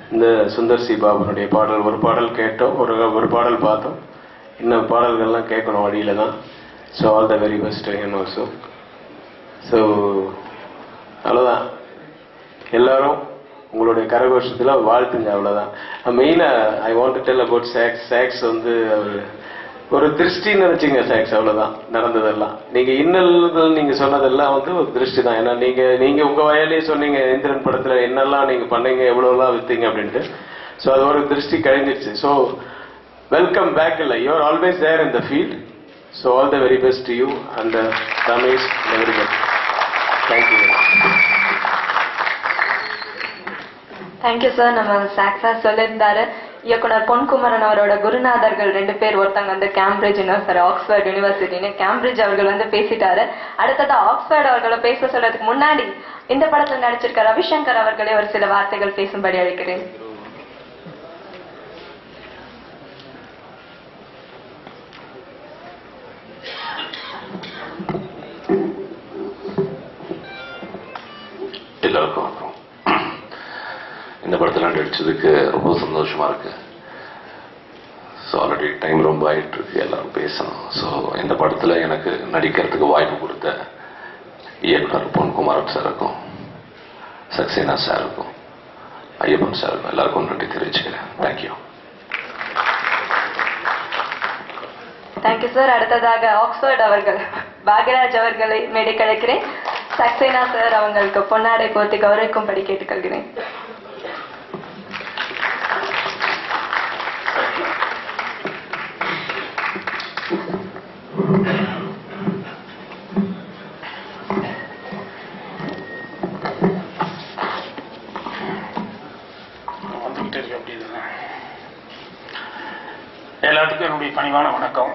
இந்த சுந்தர் சி பாபனுடைய பாடல் ஒரு பாடல் கேட்டோம் ஒரு ஒரு பாடல் பார்த்தோம் இன்னும் பாடல்கள்லாம் கேட்கணும் வழியில தான் so all the very best him also so அவ்வளோதான் எல்லாரும் உங்களுடைய கரகோஷத்தில் வாழ்த்துங்க அவ்வளோதான் மெயினாக I want tell about socks socks வந்து அவர் ஒரு திருஷ்டின்னு நினைச்சுங்க சாக்ஸ் அவ்வளவுதான் நடந்ததெல்லாம் நீங்க இன்னல்கள் நீங்க சொன்னதெல்லாம் வந்து ஒரு திருஷ்டி தான் ஏன்னா நீங்க நீங்க உங்க வயலே சொன்னீங்க இந்திரன் படத்துல என்னெல்லாம் நீங்க பண்ணீங்க எவ்வளவுலாம் வித்தீங்க அப்படின்ட்டு ஸோ அது ஒரு திருஷ்டி கழிஞ்சிருச்சு ஸோ வெல்கம் பேக் இல்லை you are always there in the field so all the very best you and Ramesh very good thank you thank you sir நம்ம சாக்ஸா சொல்லியிருந்தாரு இயக்குனர் பொன்குமரன் அவரோட குருநாதர்கள் ரெண்டு பேர் ஒருத்தங்க வந்து கேம்பிரிட்ஜ் இன்னொருத்தர் ஆக்ஸ்போர்ட் யூனிவர்சிட்டின்னு கேம்பிரிட்ஜ் அவர்கள் வந்து பேசிட்டாரு அடுத்ததா ஆக்ஸ்போர்ட் அவர்களை பேச சொல்றதுக்கு முன்னாடி இந்த படத்துல நடிச்சிருக்க ரவிசங்கர் அவர்களே ஒரு சில வார்த்தைகள் பேசும்படி அழைக்கிறேன் எல்லாருக்கும் வணக்கம் இந்த படத்தில் நடிச்சதுக்கு ரொம்ப சந்தோஷமா இருக்கு ஸோ ஆல்ரெடி டைம் ரொம்ப ஆயிட்டு இருக்கு எல்லாரும் பேசணும் ஸோ இந்த படத்தில் எனக்கு நடிக்கிறதுக்கு வாய்ப்பு கொடுத்த இயக்குனர் பொன்குமாரன் சாருக்கும் சக்சேனா சாருக்கும் ஐயப்பன் சாருக்கும் எல்லாருக்கும் நன்றி தெரிவிச்சுக்கிறேன் தேங்க்யூ தேங்க்யூ சார் அடுத்ததாக ஆக்ஸ்போர்ட் அவர்கள் பாக்யராஜ் அவர்களை மேடை கழைக்கிறேன் சக்சேனா சார் அவங்களுக்கு பொன்னாடை போர்த்தி கௌரவிக்கும்படி கேட்டுக்கொள்கிறேன் வந்துகிட்டே இருக்கு அப்படி இதுல. எல்லாத்துக்கும் என்னுடைய பணிவான வணக்கம்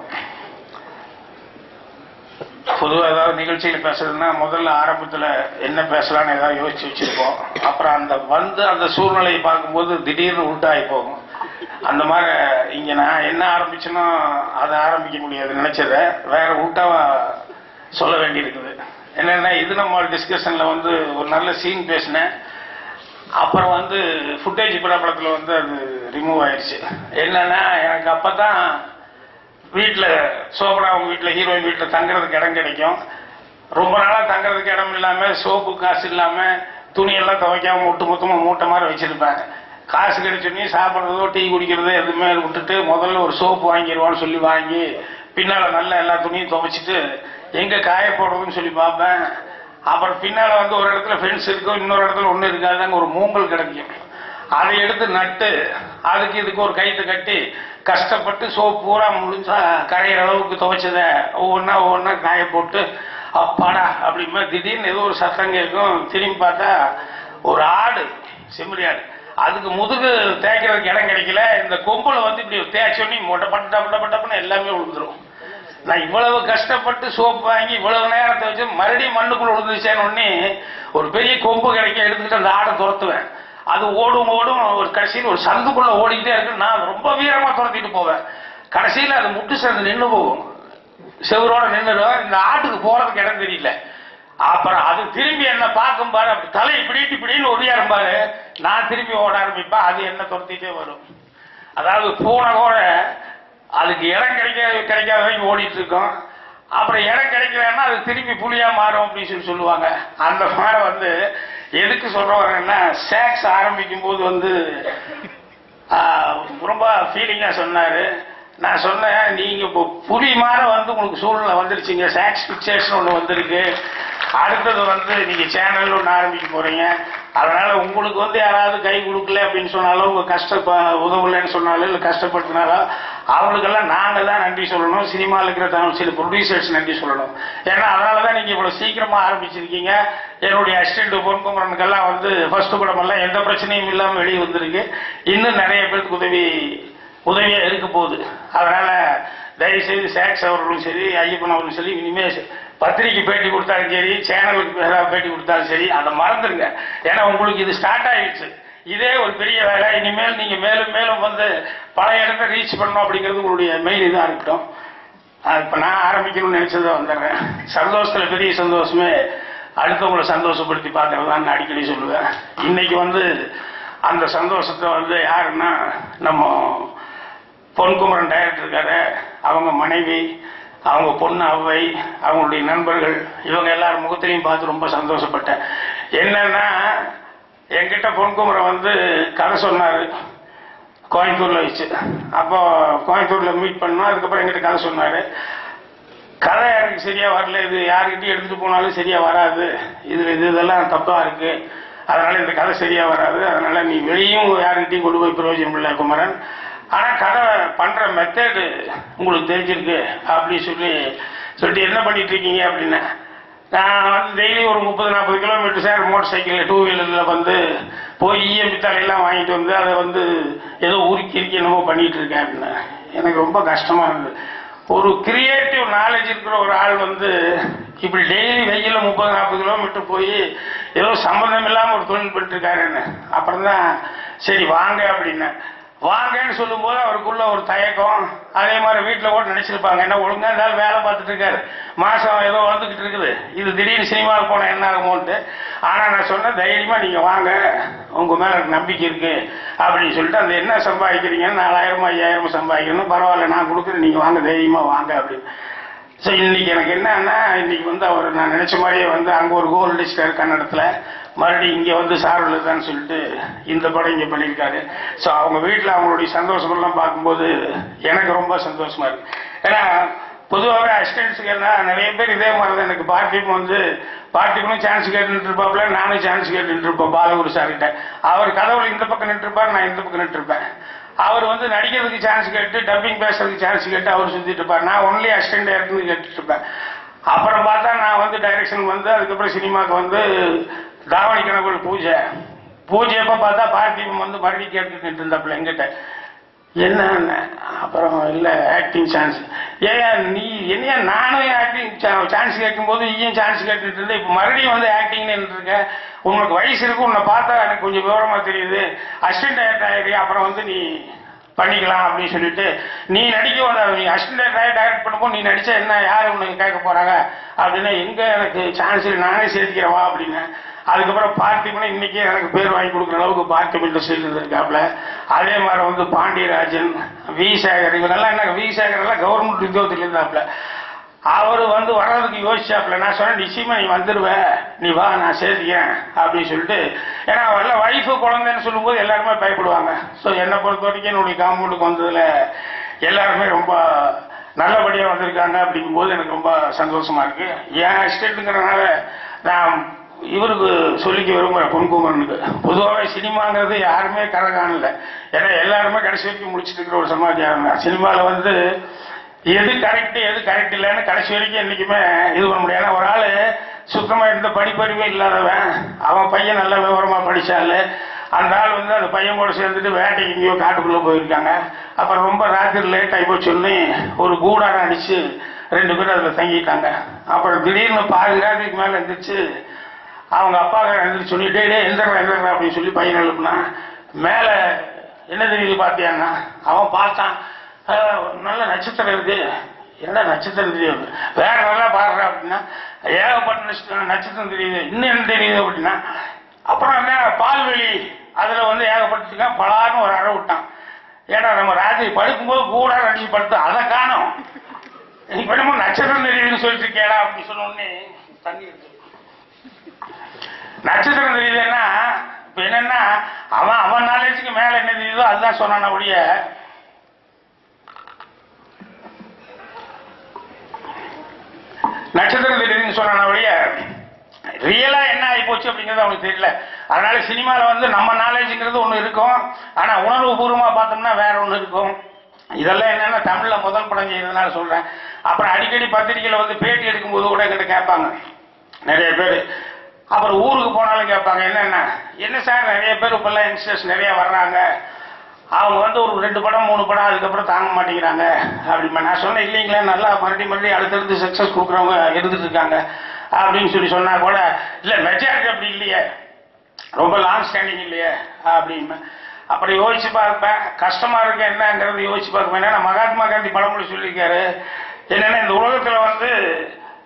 பொதுவாக ஏதாவது நிகழ்ச்சியில் பேசுறதுன்னா முதல்ல ஆரம்பத்தில் என்ன பேசலாம்னு ஏதாவது யோசிச்சு வச்சிருப்போம் அப்புறம் அந்த வந்து அந்த சூழ்நிலையை பார்க்கும்போது திடீர்னு உள்டாகி போகும் அந்த மாதிரி இங்கே நான் என்ன ஆரம்பிச்சேனோ அதை ஆரம்பிக்க முடியாது நினைச்சதை வேற உல்டாவா சொல்ல வேண்டியிருக்குது என்னன்னா இது நம்ம டிஸ்கஷனில் வந்து ஒரு நல்ல சீன் பேசினேன் அப்புறம் வந்து ஃபுட்டேஜ் படத்தில் வந்து அது ரிமூவ் ஆயிடுச்சு என்னன்னா எனக்கு அப்போ தான் வீட்டில் சோபனா அவங்க வீட்டில் ஹீரோயின் வீட்டில் தங்குறதுக்கு இடம் கிடைக்கும் ரொம்ப நாளாக தங்குறதுக்கு இடம் இல்லாமல் சோப்பு காசு இல்லாமல் துணியெல்லாம் துவைக்காம ஒட்டு மொத்தமாக மூட்டை மாதிரி வச்சிருப்பேன் காசு கிடைச்சோடனே சாப்பிட்றதோ டீ குடிக்கிறதோ எதுவுமே விட்டுட்டு முதல்ல ஒரு சோப்பு வாங்கிடுவான்னு சொல்லி வாங்கி பின்னால் நல்லா எல்லா துணியும் துவைச்சிட்டு எங்கே காய போடுறதுன்னு சொல்லி பார்ப்பேன் அப்புறம் பின்னால் வந்து ஒரு இடத்துல ஃபென்ஸ் இருக்கும் இன்னொரு இடத்துல ஒன்றும் இருக்காது அங்கே ஒரு மூங்கல் கிடைக்கும் அதை எடுத்து நட்டு அதுக்கு இதுக்கு ஒரு கைத்தை கட்டி கஷ்டப்பட்டு சோப்பு பூரா முழுசா கரையிற அளவுக்கு துவைச்சதை ஒவ்வொன்றா ஒவ்வொன்றா காய போட்டு அப்பாடா அப்படிமா திடீர்னு ஏதோ ஒரு சத்தம் கேட்கும் திரும்பி பார்த்தா ஒரு ஆடு செம்மறி ஆடு அதுக்கு முதுகு தேய்க்கிறதுக்கு இடம் கிடைக்கல இந்த கொம்புல வந்து இப்படி தேய்ச்சோன்னே மொட்டை பட்ட பட்ட பட்டப்புன்னு எல்லாமே விழுந்துரும் நான் இவ்வளவு கஷ்டப்பட்டு சோப்பு வாங்கி இவ்வளவு நேரத்தை வச்சு மறுபடியும் மண்ணுக்குள்ள விழுந்துச்சேன்னு உடனே ஒரு பெரிய கொம்பு கிடைக்க எடுத்துக்கிட்டு அந்த ஆடை துரத்துவேன் அது ஓடும் ஓடும் ஒரு கடைசியில் ஒரு சந்துக்குள்ள ஓடிக்கிட்டே இருக்கு நான் ரொம்ப வீரமா துரத்திட்டு போவேன் கடைசியில் அது முட்டு சேர்ந்து நின்று போகும் செவரோட நின்றுடும் இந்த ஆட்டுக்கு போறதுக்கு இடம் தெரியல அப்புறம் அது திரும்பி என்ன பார்க்கும் பாரு அப்படி தலை இப்படிட்டு இப்படின்னு ஒடியாரும் பாரு நான் திரும்பி ஓட ஆரம்பிப்பேன் அது என்ன துரத்திட்டே வரும் அதாவது பூனை கூட அதுக்கு இடம் கிடைக்க கிடைக்காத வரைக்கும் ஓடிட்டு இருக்கோம் அப்புறம் இடம் கிடைக்கலன்னா அது திரும்பி புலியா மாறும் அப்படின்னு சொல்லி சொல்லுவாங்க அந்த மாதிரி வந்து எதுக்கு சொல்றவங்கன்னா சேக்ஸ் ஆரம்பிக்கும் போது வந்து ஆஹ், ரொம்ப ஃபீலிங்கா சொன்னாரு நான் சொன்னேன் நீங்க இப்போ புலி மாதிரி வந்து உங்களுக்கு சூழ்நிலை வந்துருச்சுங்க சாக்ஸ் பிக்சர்ஸ் ஒன்று வந்திருக்கு அடுத்தது வந்து நீங்க சேனல் ஒன்று ஆரம்பிக்க போறீங்க அதனால உங்களுக்கு வந்து யாராவது கை கொடுக்கல அப்படின்னு சொன்னாலும் உங்க கஷ்ட உதவலைன்னு சொன்னாலும் இல்லை கஷ்டப்படுத்தினாலும் அவங்களுக்கெல்லாம் நாங்க தான் நன்றி சொல்லணும் சினிமாவில் இருக்கிற தமிழ் சில ப்ரொடியூசர்ஸ் நன்றி சொல்லணும் ஏன்னா அதனால தான் நீங்க இவ்வளவு சீக்கிரமா ஆரம்பிச்சிருக்கீங்க என்னுடைய அசிஸ்டன்ட் பொன்குமரனுக்கெல்லாம் வந்து ஃபர்ஸ்ட் படமெல்லாம் எந்த பிரச்சனையும் இல்லாமல் வெளியே வந்திருக்கு இன்னும் நிறைய பேருக்கு உதவி உதவியா இருக்க போகுது அதனால தயவுசெய்து சேக்ஸ் அவர்களும் சரி ஐயப்பன் அவர்களும் சரி இனிமே பத்திரிக்கை பேட்டி கொடுத்தாலும் சரி சேனலுக்கு ஏதாவது பேட்டி கொடுத்தாலும் சரி அதை மறந்துடுங்க ஏன்னா உங்களுக்கு இது ஸ்டார்ட் ஆயிடுச்சு இதே ஒரு பெரிய வேலை இனிமேல் நீங்க மேலும் மேலும் வந்து பல இடத்தை ரீச் பண்ணணும் அப்படிங்கிறது உங்களுடைய மெயின் இதாக இருக்கட்டும் அது இப்ப நான் ஆரம்பிக்கணும்னு நினைச்சதை வந்துடுறேன் சந்தோஷத்துல பெரிய சந்தோஷமே அடுத்தவங்களை சந்தோஷப்படுத்தி பார்க்கறதான்னு அடிக்கடி சொல்லுவேன் இன்னைக்கு வந்து அந்த சந்தோஷத்தை வந்து யாருன்னா நம்ம பொன்குமரன் டைரக்டர் இருக்காரு அவங்க மனைவி அவங்க பொண்ணு அவ்வை அவங்களுடைய நண்பர்கள் இவங்க எல்லாரும் முகத்திலையும் பார்த்து ரொம்ப சந்தோஷப்பட்டேன் என்னன்னா என்கிட்ட பொன்குமரன் வந்து கதை சொன்னார் கோயம்புத்தூர்ல வச்சு அப்போ கோயம்புத்தூர்ல மீட் பண்ணோம் அதுக்கப்புறம் என்கிட்ட கதை சொன்னாரு கதை எனக்கு சரியா வரல இது யாருக்கிட்டையும் எடுத்துட்டு போனாலும் சரியா வராது இது இது இதெல்லாம் தப்பா இருக்கு அதனால இந்த கதை சரியா வராது அதனால நீ வெளியும் யாருக்கிட்டையும் கொண்டு போய் பிரயோஜனம் இல்லை குமரன் ஆனா கதை பண்ற மெத்தடு உங்களுக்கு தெரிஞ்சிருக்கு அப்படி சொல்லி சொல்லிட்டு என்ன பண்ணிட்டு இருக்கீங்க அப்படின்னா நான் வந்து டெய்லி ஒரு முப்பது நாற்பது கிலோமீட்டர் சார் மோட்டர் சைக்கிளில் டூ வீலரில் வந்து போய் ஈயம் பித்தாலையெல்லாம் வாங்கிட்டு வந்து அதை வந்து ஏதோ உருக்கி இறுக்கி என்னமோ பண்ணிட்டு இருக்கேன் அப்படின்னு எனக்கு ரொம்ப கஷ்டமா இருந்தது ஒரு கிரியேட்டிவ் நாலேஜ் இருக்கிற ஒரு ஆள் வந்து இப்படி டெய்லி வெயில முப்பது நாற்பது கிலோமீட்டர் போய் ஏதோ சம்மந்தம் இல்லாம ஒரு தொழில் பண்ணிட்டு இருக்காருன்னு அப்புறம் தான் சரி வாங்க அப்படின்னேன் வாங்கன்னு சொல்லும்போது அவருக்குள்ள ஒரு தயக்கம் அதே மாதிரி வீட்டில் கூட நினைச்சிருப்பாங்க என்ன ஒழுங்கா இருந்தாலும் வேலை பார்த்துட்டு இருக்காரு மாசம் ஏதோ வந்துகிட்டு இருக்குது இது திடீர்னு சினிமாவுக்கு போனா என்ன ஆகுமோன்ட்டு ஆனா நான் சொன்னேன் தைரியமா நீங்க வாங்க உங்க மேல எனக்கு நம்பிக்கை இருக்கு அப்படின்னு சொல்லிட்டு அந்த என்ன சம்பாதிக்கிறீங்க நாலாயிரமா ஐயாயிரமா சம்பாதிக்கணும் பரவாயில்ல நான் கொடுக்குறேன் நீங்க வாங்க தைரியமா வாங்க அப்படின்னு ஸோ இன்னைக்கு எனக்கு என்னன்னா இன்னைக்கு வந்து அவர் நான் நினைச்ச மாதிரியே வந்து அங்க ஒரு கோல் அடிச்சிட்டாரு கன்னடத்துல மறுபடியும் இங்க வந்து சார்வலுதான்னு சொல்லிட்டு இந்த படம் இங்க பண்ணியிருக்காரு ஸோ அவங்க வீட்டில் அவங்களுடைய சந்தோஷமெல்லாம் பார்க்கும்போது எனக்கு ரொம்ப சந்தோஷமா இருக்கு ஏன்னா பொதுவாகவே அசிஸ்டன்ஸுக்கு எல்லாம் நிறைய பேர் இதே மாதிரி தான் எனக்கு பார்ட்டிக்கும் வந்து பார்ட்டிக்கும் சான்ஸ் கேட்டுட்டு இருப்பாப்புல நானும் சான்ஸ் கேட்டுட்டு இருப்பேன் பாலகுரு சார்கிட்ட அவர் கதவுல இந்த பக்கம் நின்று இருப்பார் நான் இந்த பக்கம் நின்று இருப்பேன் அவர் வந்து நடிக்கிறதுக்கு சான்ஸ் கேட்டு டப்பிங் பேசுறதுக்கு சான்ஸ் கேட்டு அவர் சுத்திட்டு இருப்பார் நான் ஒன்லி அசிஸ்டன்ட் டேரக்டர்னு கேட்டுட்டு இருப்பேன் அப்புறம் பார்த்தா நான் வந்து டைரக்ஷன் வந்து அதுக்கப்புறம் சினிமாக்கு வந்து தாவணி கணக்குள் பூஜை பூஜை எப்ப பார்த்தா பார்த்திபம் வந்து மறுபடியும் கேட்டுட்டு இருந்தாப்புல எங்கிட்ட என்ன அப்புறம் இல்ல ஆக்டிங் சான்ஸ் ஏன் நீ என்னையா நானும் ஆக்டிங் சான்ஸ் கேட்கும்போது நீயும் சான்ஸ் கேட்டுட்டு இருந்த இப்ப மறுபடியும் வந்து ஆக்டிங்னு இருக்க உனக்கு வயசு இருக்கு உன்னை பார்த்தா எனக்கு கொஞ்சம் விவரமா தெரியுது அசிஸ்டன்ட் டைரக்டர் ஆயிடுறியா அப்புறம் வந்து நீ பண்ணிக்கலாம் அப்படின்னு சொல்லிட்டு நீ நடிக்க வந்த நீ அசிஸ்டன்ட் டைரக்ட் பண்ணும்போது நீ நடிச்சா என்ன யாரு உனக்கு கேட்க போறாங்க அப்படின்னா எங்க எனக்கு சான்ஸ் நானே சேர்த்துக்கிறவா அப்படின்னு அதுக்கப்புறம் பார்த்திபன் இன்னைக்கு எனக்கு பேர் வாங்கி கொடுக்குற அளவுக்கு பார்த்திபன் இண்டஸ்ட்ரியில் இருந்திருக்காப்ல அதே மாதிரி வந்து பாண்டியராஜன் வி சேகர் இவங்கெல்லாம் என்ன வி சேகர் எல்லாம் கவர்மெண்ட் உத்தியோகத்தில் இருந்தாப்ல அவர் வந்து வர்றதுக்கு யோசிச்சாப்ல நான் சொன்னேன் நிச்சயமா நீ வந்துடுவ நீ வா நான் சேர்த்துக்கிறேன் அப்படின்னு சொல்லிட்டு ஏன்னா வரல ஒய்ஃபு குழந்தைன்னு சொல்லும்போது எல்லாருமே பயப்படுவாங்க ஸோ என்னை பொறுத்த வரைக்கும் என்னுடைய காம்பவுண்டுக்கு வந்ததுல எல்லாருமே ரொம்ப நல்லபடியா வந்திருக்காங்க அப்படிங்கும்போது எனக்கு ரொம்ப சந்தோஷமா இருக்கு என் அசிஸ்டன்ட்டுங்கிறனால நான் இவருக்கு சொல்லிக்க விரும்புகிறேன் பொன்குமரனுக்கு பொதுவாகவே சினிமாங்கிறது யாருமே கரை காணல ஏன்னா எல்லாருமே கடைசி வரைக்கும் முடிச்சிட்டு இருக்கிற ஒரு சமாச்சாரம் தான் சினிமாவில் வந்து எது கரெக்ட் எது கரெக்ட் இல்லைன்னு கடைசி வரைக்கும் என்னைக்குமே இது பண்ண முடியாது ஏன்னா ஒரு ஆளு சுத்தமா இருந்த படிப்பறிவே இல்லாதவன் அவன் பையன் நல்ல விவரமா படிச்சாலு அந்த ஆள் வந்து அந்த பையன் கூட சேர்ந்துட்டு வேட்டைக்கு எங்கேயோ காட்டுக்குள்ள போயிருக்காங்க அப்புறம் ரொம்ப ராத்திரி லேட் ஆகி போய் சொல்லி ஒரு கூடாரம் அடிச்சு ரெண்டு பேரும் அதுல தங்கிட்டாங்க அப்புறம் திடீர்னு பாதி ராத்திரிக்கு மேல எந்திரிச்சு அவங்க அப்பா எந்திரிச்சு சொல்லி டே டே எந்திரா எந்திரா அப்படின்னு சொல்லி பையன் எழுப்புனா மேல என்ன தெரியுது பாத்தியான்னா அவன் பார்த்தான் "அஹ், நல்ல நட்சத்திரம் இருக்கு என்ன நட்சத்திரம் தெரியுது வேற நல்லா பாடுற அப்படின்னா ஏகப்பட்ட நட்சத்திரம் நட்சத்திரம் தெரியுது இன்னும் என்ன தெரியுது அப்படின்னா அப்புறம் என்ன பால்வெளி அதுல வந்து ஏகப்பட்டுருக்கான் பலான்னு ஒரு அறை விட்டான் ஏன்னா நம்ம ராத்திரி படுக்கும்போது கூட அடிச்சு படுத்து அதை காணும் இப்ப என்னமோ நட்சத்திரம் தெரியுதுன்னு சொல்லிட்டு இருக்கேடா அப்படின்னு சொன்ன உடனே தண்ணி எடுத்து நட்சத்திரம் தெரியுதுன்னா இப்ப என்னன்னா அவன் அவன் நாலேஜுக்கு மேல என்ன தெரியுதோ அதுதான் சொன்னான ஒழிய நட்சத்திரம் தெரியுதுன்னு சொன்னான ஒழிய ரியலா என்ன ஆகி போச்சு அப்படிங்கிறது அவனுக்கு தெரியல அதனால சினிமால வந்து நம்ம நாலேஜுங்கிறது ஒண்ணு இருக்கும் ஆனா உணர்வு பூர்வமா பார்த்தோம்னா வேற ஒண்ணு இருக்கும் இதெல்லாம் என்னன்னா தமிழ்ல முதல் படம் செய்யறதுனால சொல்றேன் அப்புறம் அடிக்கடி பத்திரிக்கையில வந்து பேட்டி எடுக்கும்போது கூட என்கிட்ட கேட்பாங்க நிறைய பேர் அப்புறம் ஊருக்கு போனாலும் கேட்பாங்க என்னன்னா என்ன சார் நிறைய பேர் இப்பெல்லாம் யங்ஸ்டர்ஸ் நிறைய வர்றாங்க அவங்க வந்து ஒரு ரெண்டு படம் மூணு படம் அதுக்கப்புறம் தாங்க மாட்டேங்கிறாங்க அப்படிமா நான் சொன்னேன் இல்லைங்களே நல்லா மறுபடியும் மறுபடியும் அடுத்தடுத்து சக்சஸ் கொடுக்குறவங்க இருந்துட்டு இருக்காங்க அப்படின்னு சொல்லி சொன்னா கூட இல்ல மெஜாரிட்டி அப்படி இல்லையே ரொம்ப லாங் ஸ்டாண்டிங் இல்லையே அப்படின்னு அப்புறம் யோசிச்சு பார்ப்பேன் கஷ்டமா இருக்கு என்னங்கிறது யோசிச்சு பார்ப்பேன் ஏன்னா மகாத்மா காந்தி பழமொழி சொல்லியிருக்காரு என்னன்னா இந்த உலகத்துல வந்து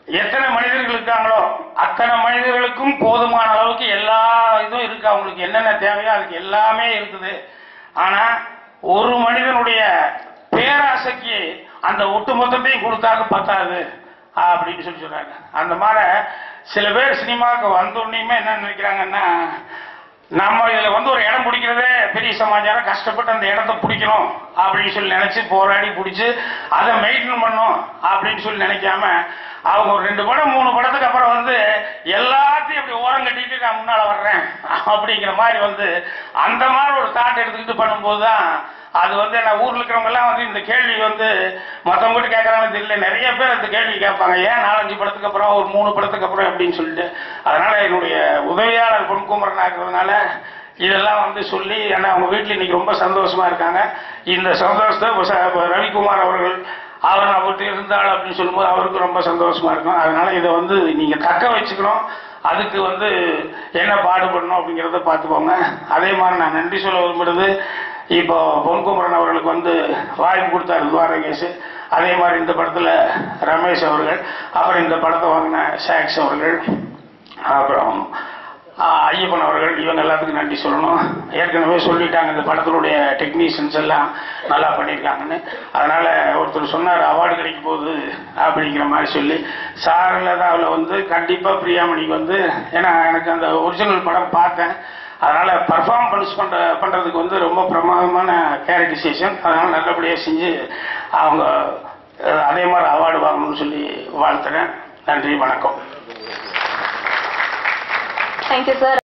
எத்தனை மனிதர்கள் இருக்காங்களோ அத்தனை மனிதர்களுக்கும் போதுமான அளவுக்கு எல்லா இதுவும் இருக்கு அவங்களுக்கு என்னென்ன தேவையோ அதுக்கு எல்லாமே இருக்குது ஆனா ஒரு மனிதனுடைய பேராசைக்கு அந்த ஒட்டுமொத்தத்தையும் கொடுத்தாங்க பத்தாது அப்படின்னு சொல்லி சொல்றாங்க அந்த மாதிரி சில பேர் சினிமாவுக்கு வந்தோடனேயுமே என்ன நினைக்கிறாங்கன்னா நம்ம இதுல வந்து ஒரு இடம் பிடிக்கிறதே பெரிய சமாச்சாரம் கஷ்டப்பட்டு அந்த இடத்த பிடிக்கணும் அப்படின்னு சொல்லி நினைச்சு போராடி பிடிச்சு அதை மெயின்டைன் பண்ணும் அப்படின்னு சொல்லி நினைக்காம அவங்க ஒரு ரெண்டு படம் மூணு படத்துக்கு அப்புறம் வந்து எல்லாத்தையும் இப்படி ஓரம் கட்டிட்டு நான் முன்னால வர்றேன் அப்படிங்கிற மாதிரி வந்து அந்த மாதிரி ஒரு தாட் எடுத்துக்கிட்டு பண்ணும்போது தான் அது வந்து நான் ஊர்ல இருக்கிறவங்க எல்லாம் வந்து இந்த கேள்வி வந்து மத்தவங்க கிட்ட கேட்கறாங்கன்னு தெரியல நிறைய பேர் இந்த கேள்வி கேட்பாங்க ஏன் நாலஞ்சு படத்துக்கு அப்புறம் ஒரு மூணு படத்துக்கு அப்புறம் அப்படின்னு சொல்லிட்டு அதனால என்னுடைய உதவியாளர் பொன்குமரன் ஆக்குறதுனால இதெல்லாம் வந்து சொல்லி ஏன்னா அவங்க வீட்டில் இன்னைக்கு ரொம்ப சந்தோஷமா இருக்காங்க இந்த சந்தோஷத்தை இப்ப ச- இப்ப ரவிக்குமார் அவர்கள் அவர் அவர்கிட்ட இருந்தாள் அப்படின்னு சொல்லும்போது அவருக்கு ரொம்ப சந்தோஷமா இருக்கும் அதனால இதை வந்து நீங்க தக்க வச்சுக்கணும் அதுக்கு வந்து என்ன பாடுபடணும் அப்படிங்கிறத பார்த்துக்கோங்க அதே மாதிரி நான் நன்றி சொல்ல விரும்புறது இப்போ பொன்குமரன் அவர்களுக்கு வந்து வாய்ப்பு கொடுத்தாரு துவாரகேஷ் அதே மாதிரி இந்த படத்துல ரமேஷ் அவர்கள் அப்புறம் இந்த படத்தை வாங்கின ஷாக்ஸ் அவர்கள் அப்புறம் ஆஹ், ஐயப்பன் அவர்கள் இவங்க எல்லாத்துக்கும் நன்றி சொல்லணும் ஏற்கனவே சொல்லிட்டாங்க இந்த படத்தினுடைய டெக்னீஷியன்ஸ் எல்லாம் நல்லா பண்ணியிருக்காங்கன்னு அதனால ஒருத்தர் சொன்னார் அவார்டு கிடைக்க போகுது அப்படிங்கிற மாதிரி சொல்லி சாரலதாவில் வந்து கண்டிப்பாக பிரியாமணிக்கு வந்து ஏன்னா எனக்கு அந்த ஒரிஜினல் படம் பார்த்தேன் அதனால பர்ஃபார்மன்ஸ் பண்ற பண்றதுக்கு வந்து ரொம்ப பிரமாதமான கேரக்டரைசேஷன் அதனால நல்லபடியா செஞ்சு அவங்க அஹ், அதே மாதிரி அவார்டு வாங்கணும்னு சொல்லி வாழ்த்துறேன் நன்றி வணக்கம் தேங்க்யூ சார்